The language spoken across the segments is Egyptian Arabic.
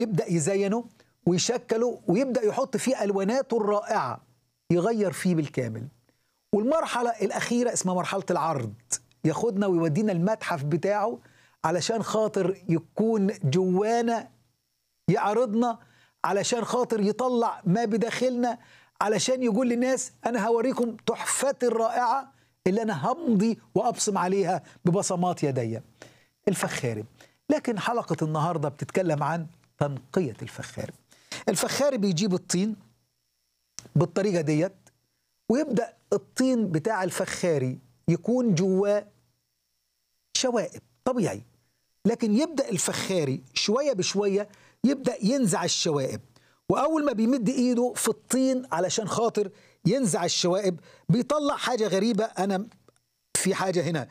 يبدا يزينه ويشكله ويبدا يحط فيه الواناته الرائعه يغير فيه بالكامل والمرحله الاخيره اسمها مرحله العرض ياخدنا ويودينا المتحف بتاعه علشان خاطر يكون جوانا يعرضنا علشان خاطر يطلع ما بداخلنا علشان يقول للناس انا هوريكم تحفتي الرائعه اللي انا همضي وابصم عليها ببصمات يدي الفخاري لكن حلقه النهارده بتتكلم عن تنقيه الفخاري الفخاري بيجيب الطين بالطريقه ديت ويبدا الطين بتاع الفخاري يكون جواه شوائب طبيعي لكن يبدا الفخاري شويه بشويه يبدا ينزع الشوائب واول ما بيمد ايده في الطين علشان خاطر ينزع الشوائب بيطلع حاجه غريبه انا في حاجه هنا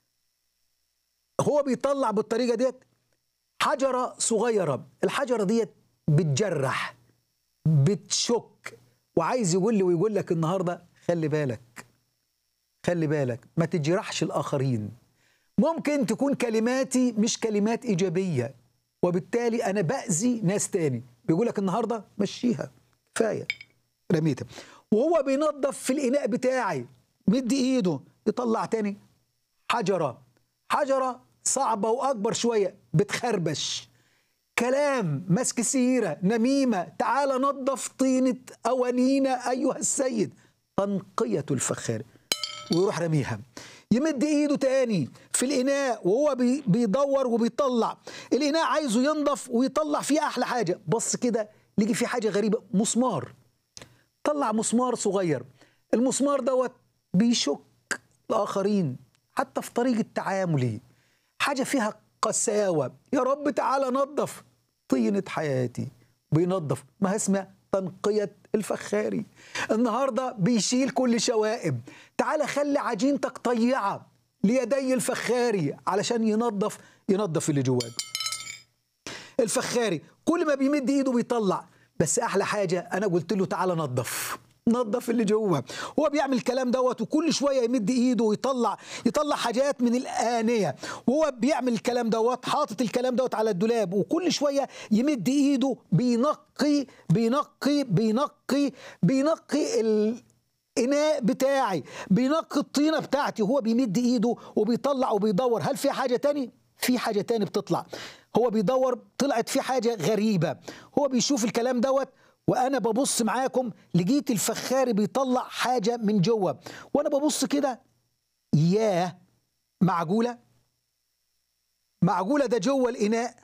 هو بيطلع بالطريقه ديت حجره صغيره الحجره ديت بتجرح بتشك وعايز يقول لي ويقول لك النهارده خلي بالك خلي بالك ما تجرحش الاخرين ممكن تكون كلماتي مش كلمات ايجابيه وبالتالي انا باذي ناس تاني بيقول لك النهارده مشيها كفايه رميتها وهو بينظف في الاناء بتاعي مد ايده يطلع تاني حجره حجره صعبه واكبر شويه بتخربش كلام مسك سيره نميمه تعال نظف طينه اوانينا ايها السيد تنقيه الفخار ويروح رميها يمد ايده تاني في الاناء وهو بي بيدور وبيطلع الاناء عايزه ينضف ويطلع فيه احلى حاجه بص كده لقي فيه حاجه غريبه مسمار طلع مسمار صغير المسمار دوت بيشك الاخرين حتى في طريقه تعاملي حاجه فيها قساوه يا رب تعالى نظف طينه حياتي بينظف ما اسمها تنقيه الفخاري النهارده بيشيل كل شوائب تعالى خلي عجينتك طيعه ليدي الفخاري علشان ينظف ينظف اللي جواك الفخاري كل ما بيمد ايده بيطلع بس احلى حاجه انا قلت له تعالى نظف نظف اللي جوه هو بيعمل الكلام دوت وكل شويه يمد ايده ويطلع يطلع حاجات من الانيه وهو بيعمل الكلام دوت حاطط الكلام دوت على الدولاب وكل شويه يمد ايده بينقي بينقي بينقي بينقي الاناء بتاعي بينقي الطينه بتاعتي هو بيمد ايده وبيطلع وبيدور هل في حاجه تاني في حاجه تاني بتطلع هو بيدور طلعت في حاجه غريبه هو بيشوف الكلام دوت وانا ببص معاكم لقيت الفخاري بيطلع حاجه من جوه وانا ببص كده ياه معجوله معجوله ده جوه الاناء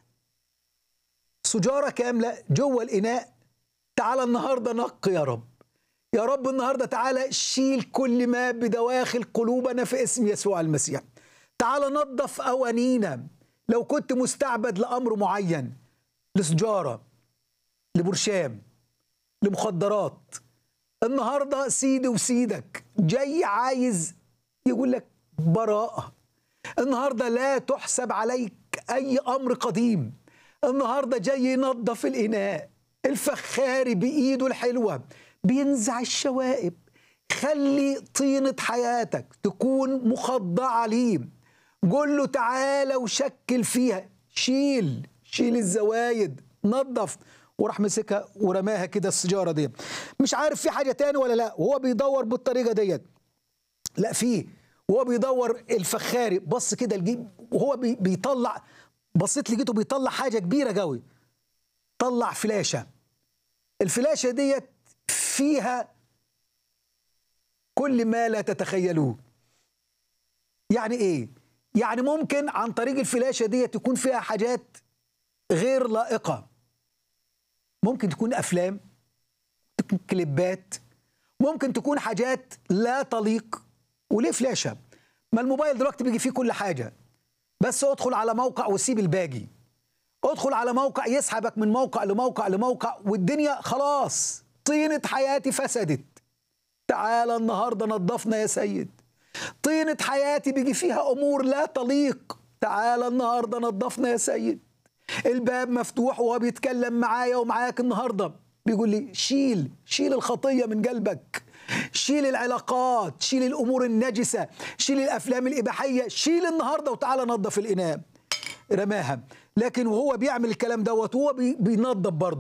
سجاره كامله جوه الاناء تعالى النهارده نقي يا رب يا رب النهارده تعالى شيل كل ما بدواخل قلوبنا في اسم يسوع المسيح تعالى نظف اوانينا لو كنت مستعبد لامر معين لسجاره لبرشام لمخدرات النهارده سيدي وسيدك جاي عايز يقول لك براءة النهارده لا تحسب عليك أي أمر قديم النهارده جاي ينظف الإناء الفخاري بإيده الحلوة بينزع الشوائب خلي طينة حياتك تكون مخضعة ليه قول له تعالى وشكل فيها شيل شيل الزوايد نظف وراح مسكها ورماها كده السجاره دي مش عارف في حاجه تاني ولا لا وهو بيدور بالطريقه ديت لا في وهو بيدور الفخاري بص كده الجيب وهو بي بيطلع بصيت لقيته بيطلع حاجه كبيره قوي طلع فلاشه الفلاشه ديت فيها كل ما لا تتخيلوه يعني ايه يعني ممكن عن طريق الفلاشه ديت يكون فيها حاجات غير لائقه ممكن تكون افلام تكون كليبات ممكن تكون حاجات لا تليق وليه فلاشه ما الموبايل دلوقتي بيجي فيه كل حاجه بس ادخل على موقع وسيب الباقي ادخل على موقع يسحبك من موقع لموقع لموقع والدنيا خلاص طينة حياتي فسدت تعالى النهارده نظفنا يا سيد طينة حياتي بيجي فيها امور لا تليق تعالى النهارده نظفنا يا سيد الباب مفتوح وهو بيتكلم معايا ومعاك النهارده بيقول لي شيل شيل الخطيه من قلبك شيل العلاقات شيل الامور النجسه شيل الافلام الاباحيه شيل النهارده وتعالى نظف الاناء رماها لكن وهو بيعمل الكلام دوت وهو بي- بينظف برضه